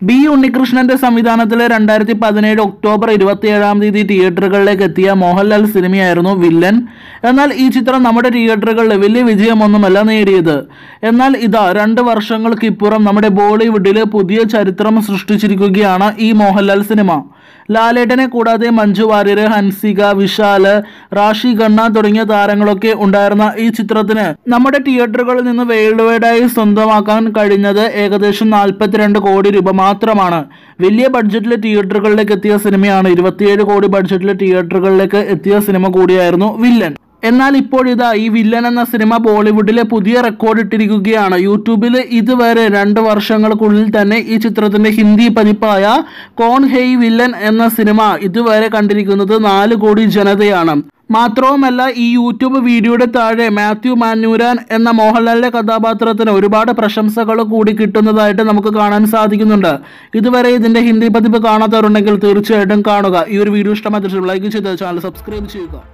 B ഉണ്ണികൃഷ്ണന്റെ സംവിധാനത്തിലെ രണ്ടായിരത്തി പതിനേഴ് October ഇരുപത്തിയേഴാം തീയതി തിയേറ്ററുകളിലേക്ക് എത്തിയ മോഹൻലാൽ സിനിമയായിരുന്നു വില്ലൻ എന്നാൽ ഈ ചിത്രം നമ്മുടെ തിയേറ്ററുകളിൽ വലിയ വിജയമൊന്നുമല്ല നേടിയത് എന്നാൽ ഇതാ രണ്ട് വർഷങ്ങൾക്ക് ഇപ്പുറം നമ്മുടെ ബോളിവുഡിൽ പുതിയ ചരിത്രം സൃഷ്ടിച്ചിരിക്കുകയാണ് ഈ മോഹൻലാൽ സിനിമ ലാലേട്ടനെ കൂടാതെ മഞ്ജു വാര്യർ ഹൻസിക വിശാല് റാഷി ഖന്ന തുടങ്ങിയ താരങ്ങളൊക്കെ ഉണ്ടായിരുന്ന ഈ ചിത്രത്തിന് നമ്മുടെ തിയേറ്ററുകളിൽ നിന്ന് വേൾഡ് വൈഡായി സ്വന്തമാക്കാൻ കഴിഞ്ഞത് ഏകദേശം നാൽപ്പത്തിരണ്ട് കോടി രൂപ മാത്രമാണ് വലിയ ബഡ്ജറ്റിലെ തിയേറ്ററുകളിലേക്ക് എത്തിയ സിനിമയാണ് ഇരുപത്തിയേഴ് കോടി ബഡ്ജറ്റിലെ തിയേറ്ററുകളിലേക്ക് എത്തിയ സിനിമ കൂടിയായിരുന്നു വില്ലൻ എന്നാൽ ഇപ്പോഴിതാ ഈ വില്ലൻ എന്ന സിനിമ ബോളിവുഡിലെ പുതിയ റെക്കോർഡ് ഇട്ടിരിക്കുകയാണ് യൂട്യൂബിൽ ഇതുവരെ രണ്ട് വർഷങ്ങൾക്കുള്ളിൽ തന്നെ ഈ ചിത്രത്തിന്റെ ഹിന്ദി പതിപ്പായ കോൺ ഹെയ് വില്ലൻ എന്ന സിനിമ ഇതുവരെ കണ്ടിരിക്കുന്നത് നാല് കോടി ജനതയാണ് മാത്രവുമല്ല ഈ യൂട്യൂബ് വീഡിയോയുടെ താഴെ മാത്യു മാന്യൂരാൻ എന്ന മോഹൻലാലിന്റെ കഥാപാത്രത്തിന് ഒരുപാട് പ്രശംസകൾ കൂടി കിട്ടുന്നതായിട്ട് നമുക്ക് കാണാൻ സാധിക്കുന്നുണ്ട് ഇതുവരെ ഇതിന്റെ ഹിന്ദി പതിപ്പ് കാണാത്തവരുണ്ടെങ്കിൽ തീർച്ചയായിട്ടും കാണുക ഈ ഒരു വീഡിയോ ഇഷ്ടമായി ലൈക്ക് ചെയ്ത് ചാനൽ സബ്സ്ക്രൈബ് ചെയ്യുക